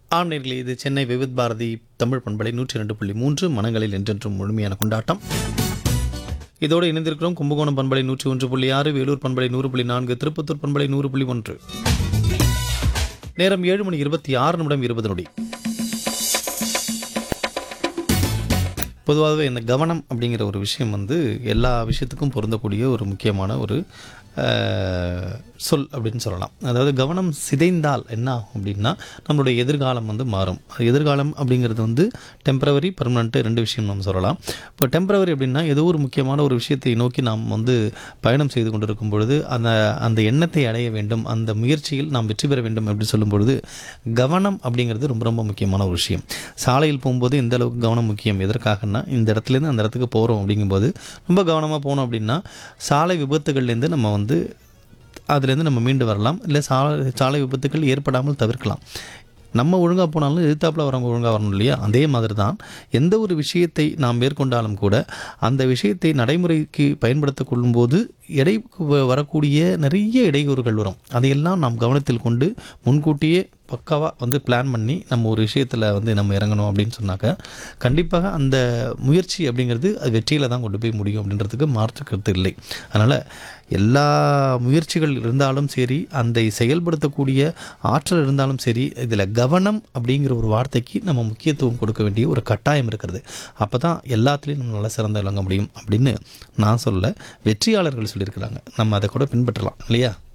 ஆம் நேர்களே இது சென்னை விவித் பாரதி தமிழ் பண்பலை நூற்றி ரெண்டு புள்ளி மூன்று மனங்களில் என்றென்றும் முழுமையான கொண்டாட்டம் இதோடு இணைந்திருக்கிறோம் கும்பகோணம் பண்பலை நூற்றி ஒன்று புள்ளி ஆறு வேலூர் பண்பலை நூறு புள்ளி நான்கு திருப்பத்தூர் பண்பலை நூறு புள்ளி ஒன்று நேரம் ஏழு மணி இருபத்தி ஆறு நிமிடம் இருபது நொடி பொதுவாகவே இந்த கவனம் அப்படிங்கிற ஒரு விஷயம் வந்து எல்லா விஷயத்துக்கும் பொருந்தக்கூடிய ஒரு முக்கியமான ஒரு அஹ், சொல் அப்படின்னு சொல்லலாம் அதாவது கவனம் சிதைந்தால் என்ன ஆகும் அப்படின்னா நம்மளுடைய எதிர்காலம் வந்து மாறும் எதிர்காலம் அப்படிங்கிறது வந்து டெம்பரவரி பர்மனெண்ட்டு ரெண்டு விஷயம் நம்ம சொல்லலாம் இப்போ டெம்பரவரி அப்படின்னா ஏதோ ஒரு முக்கியமான ஒரு விஷயத்தை நோக்கி நாம் வந்து பயணம் செய்து கொண்டிருக்கும் பொழுது அந்த அந்த எண்ணத்தை அடைய வேண்டும் அந்த முயற்சியில் நாம் வெற்றி பெற வேண்டும் அப்படின்னு சொல்லும் பொழுது கவனம் அப்படிங்கிறது ரொம்ப ரொம்ப முக்கியமான ஒரு விஷயம் சாலையில் போகும்போது எந்த அளவுக்கு கவனம் முக்கியம் எதற்காகன்னா இந்த இடத்துலேருந்து அந்த இடத்துக்கு போகிறோம் அப்படிங்கும்போது ரொம்ப கவனமாக போனோம் அப்படின்னா சாலை விபத்துகள்லேருந்து நம்ம வந்து அதுலேருந்து நம்ம மீண்டு வரலாம் இல்லை சாலை சாலை விபத்துக்கள் ஏற்படாமல் தவிர்க்கலாம் நம்ம ஒழுங்காக போனாலும் எதிர்த்தாப்புல வரவங்க ஒழுங்காக வரணும் இல்லையா அதே மாதிரி தான் எந்த ஒரு விஷயத்தை நாம் மேற்கொண்டாலும் கூட அந்த விஷயத்தை நடைமுறைக்கு பயன்படுத்திக் கொள்ளும்போது இடை வரக்கூடிய நிறைய இடையூறுகள் வரும் அதையெல்லாம் நாம் கவனத்தில் கொண்டு முன்கூட்டியே பக்காவாக வந்து பிளான் பண்ணி நம்ம ஒரு விஷயத்தில் வந்து நம்ம இறங்கணும் அப்படின்னு சொன்னாக்க கண்டிப்பாக அந்த முயற்சி அப்படிங்கிறது அது வெற்றியில் தான் கொண்டு போய் முடியும் அப்படின்றதுக்கு மாற்று கருத்து இல்லை அதனால் எல்லா முயற்சிகள் இருந்தாலும் சரி அந்த செயல்படுத்தக்கூடிய ஆற்றல் இருந்தாலும் சரி இதில் கவனம் அப்படிங்கிற ஒரு வார்த்தைக்கு நம்ம முக்கியத்துவம் கொடுக்க வேண்டிய ஒரு கட்டாயம் இருக்கிறது அப்போ தான் எல்லாத்துலேயும் நம்ம நல்லா சிறந்து விளங்க முடியும் அப்படின்னு நான் சொல்ல வெற்றியாளர்கள் சொல்லியிருக்கிறாங்க நம்ம அதை கூட பின்பற்றலாம் இல்லையா